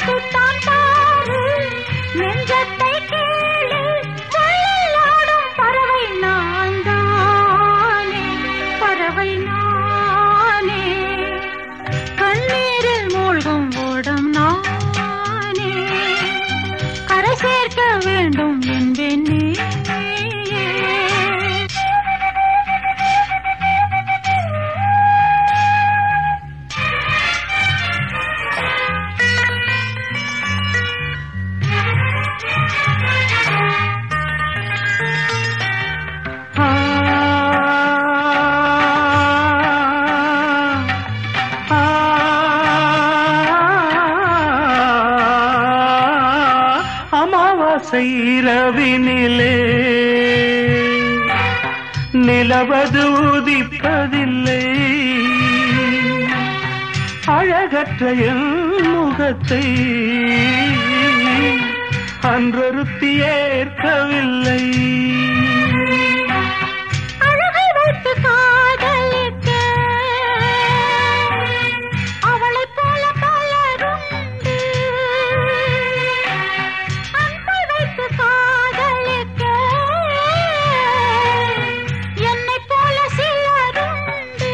தொட்டுத்தான் பாரு நெஞ்சத்தை கேளு வள்ளாடும் பறவை நான் தானே பறவை நானே கண்ணீரில் மூழ்கும் ஓடம் நானே கரை சேர்க்க வேண்டும் என்பேன் நீ அமாவாசை இரவினிலே நிலவது உதிப்பதில்லை அழகற்ற என் முகத்தை அன்றொருத்தி ஏற்கவில்லை அழகை வைத்து காதலிக்க அவளைப் போல பலருண்டு அன்பை வைத்து காதலிக்க என்னைப் போல சிலருண்டு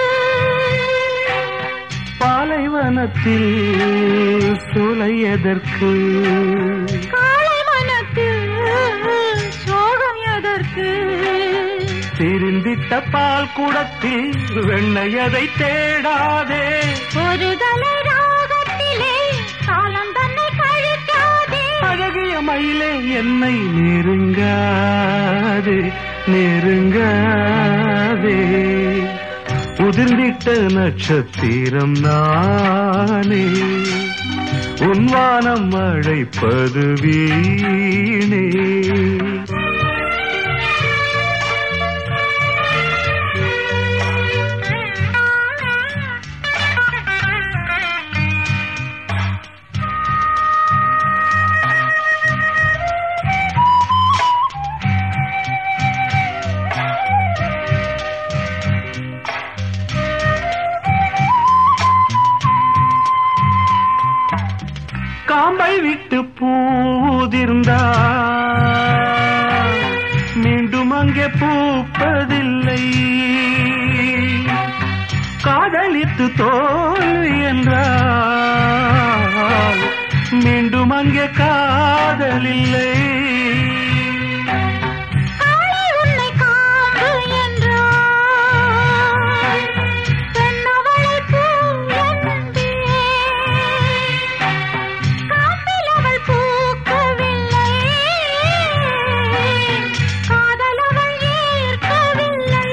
பாலைவனத்தில் சூளை எதற்கு காலை மனத்தில் சோகம் எதற்கு திரிந்திட்ட பால் குடத்தில் வெண்ணையதை தேடாதே ஒரு தலை ராகத்திலே காலம் தன்னை கழிக்காதே அழகிய மயிலே என்னை நெருங்காதே நெருங்காதே உதிர்ந்திட்ட நட்சத்திரம் நானே உன்வானம் அழைப்பது வீணே காம்பை விட்டு பூதிர்ந்தா மீண்டும் அங்கே பூப்பதில்லை காதலித்து தோல்வி என்றால் மீண்டும் அங்கே காதலில்லை காளை உன்னை காம்பு என்றால் பெண்ணவளை பூ என்பேன். காம்பில் அவள் பூக்கவில்லை காதல் அவள் ஏற்கவில்லை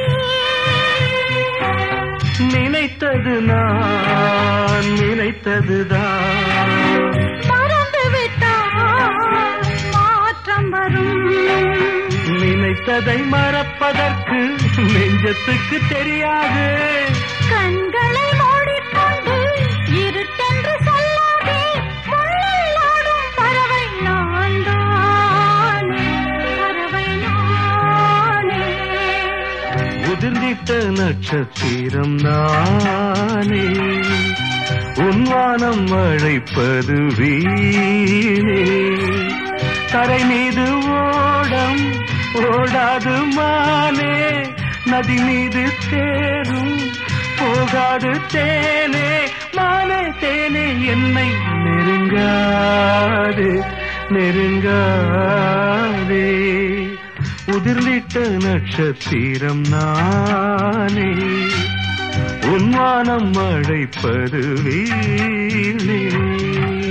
நினைத்தது நான் நினைத்ததுதான் மறந்து விட்டால் மாற்றம் வரும் நினைத்ததை மறப்பதற்கு நெஞ்சத்துக்கு தெரியாது கண்களை மூடிக்கொண்டு இருட்டென்று சொல்லாதே முள்ளில் ஆடும் பறவை நான் தானே பறவை நானே உதிர்ந்திட்ட நட்சத்திரம் நானே உன்வானம் அழைப்பது வீணே கரை மீது ஓடம் ஓடாது மானே நதி மீது தேரும் போகாது தேனே மானே தேனே என்னை நெருங்காது நெருங்காதே உதிர்ந்திட்ட நட்சத்திரம் நானே உன்வானம் அழைப்பது வீணே